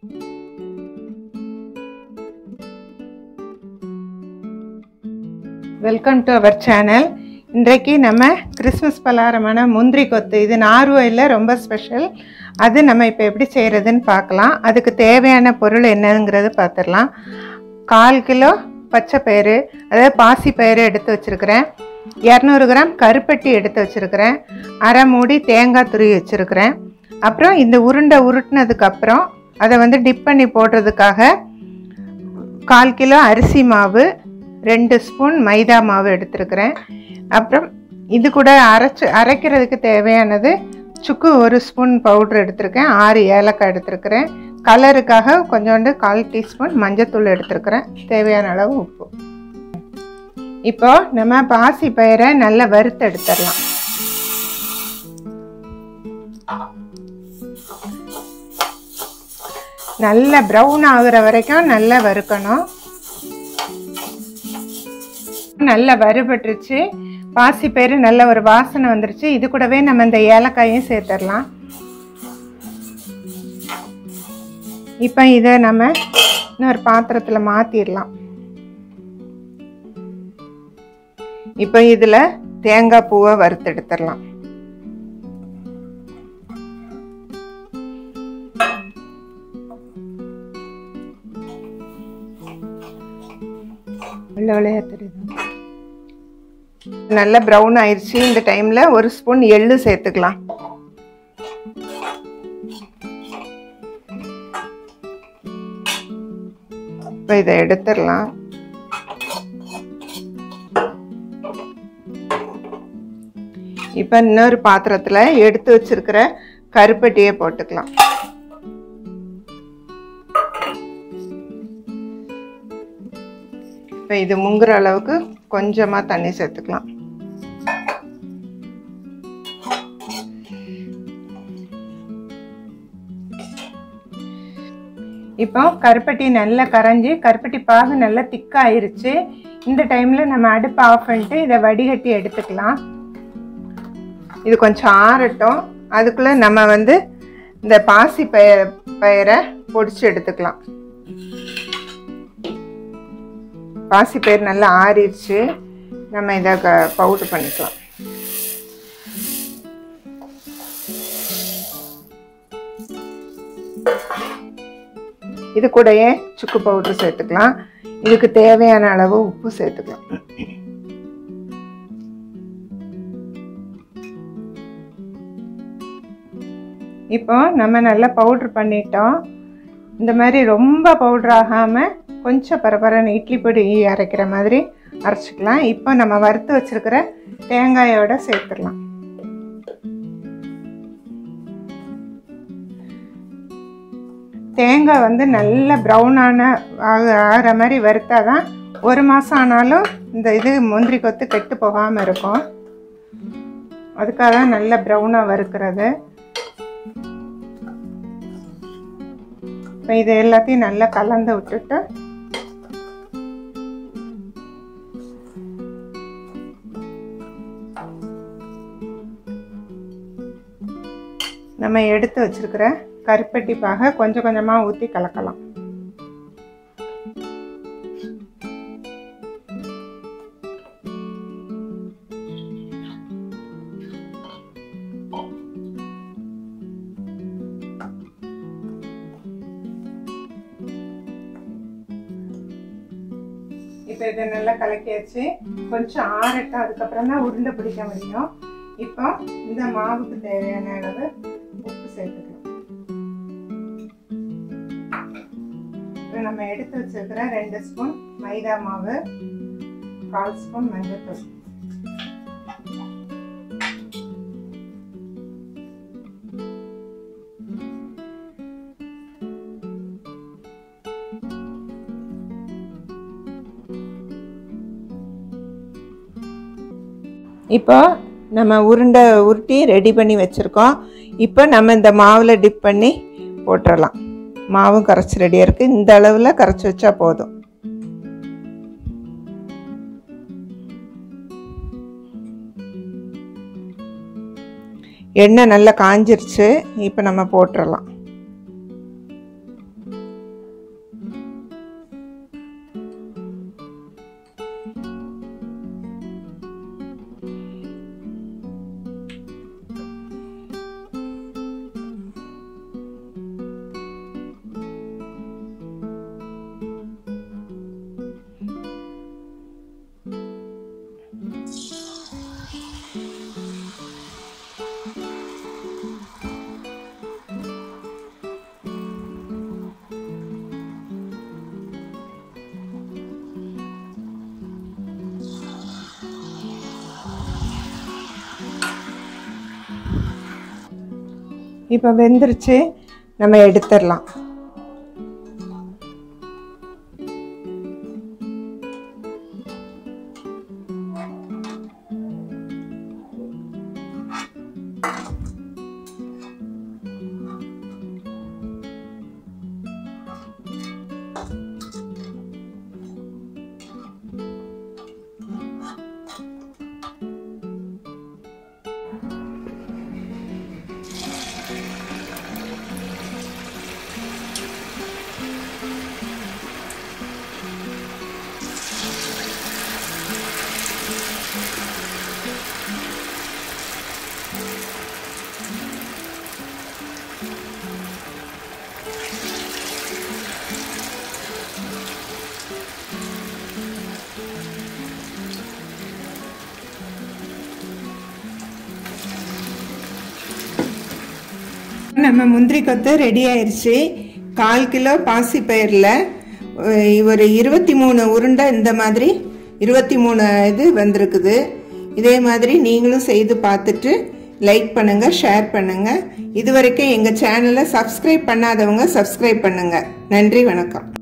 welcome to our channel இன்றைக்கு நம்ம Christmas பலகாரமான முந்திரி கொத்து இது நார்வேயில் ரொம்ப ஸ்பெஷல் அது நம்ம இப்போ எப்படி செய்கிறதுன்னு பார்க்கலாம் அதுக்கு தேவையான பொருள் என்னங்கிறது பார்த்துடலாம் கால் கிலோ பச்சை பயிறு அதாவது பாசி பயிறு எடுத்து வச்சுருக்கிறேன் இரநூறு கிராம் கருப்பட்டி எடுத்து வச்சுருக்கிறேன் அரை மூடி தேங்காய் துருவி வச்சுருக்கிறேன் அப்புறம் இந்த உருண்டை உருட்டினதுக்கப்புறம் அதை வந்து டிப் பண்ணி போடுறதுக்காக கால் கிலோ அரிசி மாவு ரெண்டு ஸ்பூன் மைதா மாவு எடுத்திருக்கிறேன் அப்புறம் இது கூட அரைச்சி அரைக்கிறதுக்கு தேவையானது சுக்கு ஒரு ஸ்பூன் பவுட்ரு எடுத்திருக்கேன் ஆறு ஏலக்காய் எடுத்திருக்கிறேன் கலருக்காக கொஞ்சோண்டு கால் டீஸ்பூன் மஞ்சத்தூள் எடுத்திருக்கிறேன் தேவையான அளவு உப்பு இப்போ நம்ம பாசி பயிரை நல்லா வறுத்து எடுத்துடலாம் நல்ல ப்ரௌன் ஆகுற வரைக்கும் நல்லா வறுக்கணும் நல்லா வறுபட்டுருச்சு பாசி பயிறு நல்ல ஒரு வாசனை வந்துருச்சு இது கூடவே நம்ம இந்த ஏலக்காயும் சேர்த்துடலாம் இப்போ இதை நம்ம இன்னொரு பாத்திரத்தில் மாற்றிடலாம் இப்போ இதில் தேங்காய் பூவை வறுத்து எடுத்துடலாம் வெள்ளை வெள்ளையா தெரியுது நல்லா ப்ரௌன் ஆயிடுச்சு இந்த டைம்ல ஒரு ஸ்பூன் எள்ளு சேர்த்துக்கலாம் இப்போ இதை எடுத்துடலாம் இப்போ இன்னொரு பாத்திரத்தில் எடுத்து வச்சிருக்கிற கருப்பட்டியை போட்டுக்கலாம் இப்போ இது முங்குற அளவுக்கு கொஞ்சமாக தண்ணி சேர்த்துக்கலாம் இப்போ கருப்பட்டி நல்லா கரைஞ்சி கருப்பட்டி பாகு நல்லா திக்காயிருச்சு இந்த டைமில் நம்ம அடுப்பை ஆஃப் பண்ணிட்டு இதை வடிகட்டி எடுத்துக்கலாம் இது கொஞ்சம் ஆறட்டும் அதுக்குள்ளே நம்ம வந்து இந்த பாசி பய பயிரை பொடிச்சு எடுத்துக்கலாம் பாசிப்பயிர் நல்லா ஆறிடுச்சு நம்ம இதை க பவுட்ரு பண்ணிக்கலாம் இது கூடயே சுக்கு பவுட்ரு சேர்த்துக்கலாம் இதுக்கு தேவையான அளவு உப்பு சேர்த்துக்கலாம் இப்போ நம்ம நல்லா பவுட்ரு பண்ணிட்டோம் இந்த மாதிரி ரொம்ப பவுட்ரு ஆகாமல் கொஞ்சம் பரபரன்னு இட்லி பொடி அரைக்கிற மாதிரி அரைச்சிக்கலாம் இப்போ நம்ம வறுத்து வச்சுருக்கிற தேங்காயோட சேர்த்துடலாம் தேங்காய் வந்து நல்ல ப்ரௌனான ஆகிற மாதிரி வறுத்தா தான் ஒரு மாதம் ஆனாலும் இந்த இது முந்திரி கொத்து கெட்டு போகாமல் இருக்கும் அதுக்காக தான் நல்ல ப்ரௌனாக வறுக்கிறது இப்போ இது எல்லாத்தையும் நல்லா கலந்து விட்டுட்டு நம்ம எடுத்து வச்சிருக்கிற கருப்பட்டி பாக கொஞ்சம் கொஞ்சமாக ஊற்றி கலக்கலாம் இப்போ இதை நல்லா கலக்கியாச்சு கொஞ்சம் ஆறட்டும் அதுக்கப்புறம் தான் உருண்டை பிடிக்க முடியும் இப்போ இந்த மாவுக்கு தேவையான அளவு உப்பு சேர்த்துக்கலாம் இப்போ நம்ம எடுத்து வச்சிருக்கிற ரெண்டு ஸ்பூன் மைதா மாவு கால் ஸ்பூன் மஞ்சள் இப்போ நம்ம உருண்டை உருட்டி ரெடி பண்ணி வச்சுருக்கோம் இப்போ நம்ம இந்த மாவில் டிப் பண்ணி போட்டுடலாம் மாவும் கரைச்சி ரெடியாக இருக்குது இந்த அளவில் கரைச்சி வச்சா போதும் எண்ணெய் நல்லா காஞ்சிருச்சு இப்போ நம்ம போட்டுடலாம் இப்போ வெந்துருச்சு நம்ம எடுத்துடலாம் நம்ம முந்திரி கொத்து ரெடி ஆயிடுச்சு கால் கிலோ பாசி பயிரில் ஒரு இருபத்தி மூணு உருண்டை இந்த மாதிரி இருபத்தி மூணு இது வந்திருக்குது இதே மாதிரி நீங்களும் செய்து பார்த்துட்டு லைக் பண்ணுங்கள் ஷேர் பண்ணுங்கள் இது வரைக்கும் எங்கள் சேனலை சப்ஸ்கிரைப் பண்ணாதவங்க சப்ஸ்கிரைப் பண்ணுங்கள் நன்றி வணக்கம்